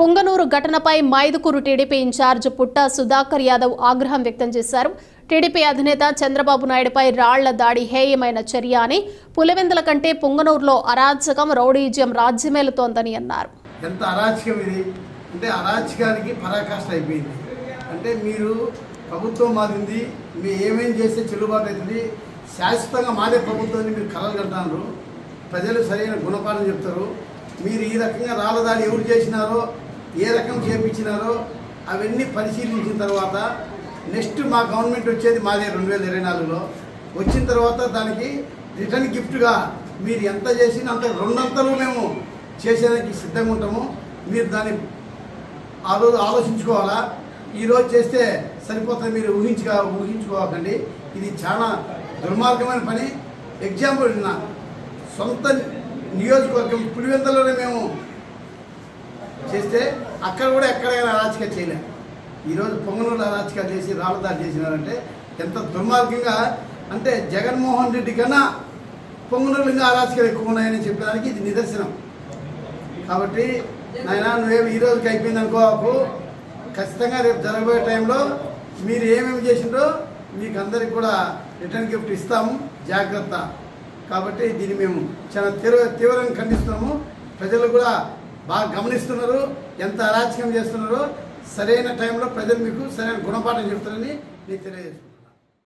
పుంగనూరు ఘటనపై Mydukur TDP incharge పుట్ట సుధాకర్ యాదవ్ ఆగ్రహం వ్యక్తం చేశారు టీడీపీ అధినేత చంద్రబాబు నాయుడుపై రాళ్ల దాడి హేయమైన చర్య అని పులివెందుల కంటే పుంగనూరులో అరాచకం రౌడీజ్యం రాజ్యమేలుతోందని అన్నారు ఎంత అరాచకం ఇది అంటే అరాచకానికి పరాకాష్ట అయిపోయింది అంటే మీరు ప్రభుత్వం మారింది మీరు ఏమేం చేస్తే చెల్లుబాటు అవుతుంది శాశ్వతంగా మాదే ప్రభుత్వాన్ని మీరు కలలు కంటున్నారు ప్రజలు సరైన గుణపాఠం చెప్తారు మీరు ఈ రకంగా రాళ్ళదాడి ఎవరు చేసినారో ఏ రకం చేపించినారో అవన్నీ పరిశీలించిన తర్వాత నెక్స్ట్ మా గవర్నమెంట్ వచ్చేది మాదే రెండు వేల ఇరవై నాలుగులో వచ్చిన తర్వాత దానికి రిటర్న్ గిఫ్ట్గా మీరు ఎంత చేసినా అంత రెండంతలు మేము చేసేదానికి సిద్ధంగా ఉంటాము మీరు దాన్ని ఆ రోజు ఆలోచించుకోవాలా ఈరోజు చేస్తే సరిపోతుంది మీరు ఊహించుకో ఊహించుకోకండి ఇది చాలా దుర్మార్గమైన పని ఎగ్జాంపుల్ నా సొంత నియోజకవర్గం పులివెందులోనే మేము చేస్తే అక్కడ కూడా ఎక్కడైనా అరాచకాలు చేయలేం ఈరోజు పొంగనూరు అరాచకాలు చేసి రాళ్ళదారి చేసినారంటే ఎంత దుర్మార్గంగా అంటే జగన్మోహన్ రెడ్డి కన్నా పొంగనూరు ఇంకా అరాచకాలు ఎక్కువ ఉన్నాయని చెప్పడానికి ఇది నిదర్శనం కాబట్టి నాయన నువ్వేమి ఈ రోజుకి అయిపోయింది అనుకోకు ఖచ్చితంగా రేపు జరగబోయే టైంలో మీరు ఏమేమి చేసిండ్రో మీకు అందరికి కూడా రిటర్న్ గిఫ్ట్ ఇస్తాము జాగ్రత్త కాబట్టి దీన్ని మేము చాలా తీవ్ర తీవ్రంగా ఖండిస్తున్నాము ప్రజలు కూడా బాగా గమనిస్తున్నారు ఎంత అరాచకం చేస్తున్నారో సరైన టైంలో ప్రజలు మీకు సరైన గుణపాఠం చెప్తారని నేను తెలియజేస్తున్నాను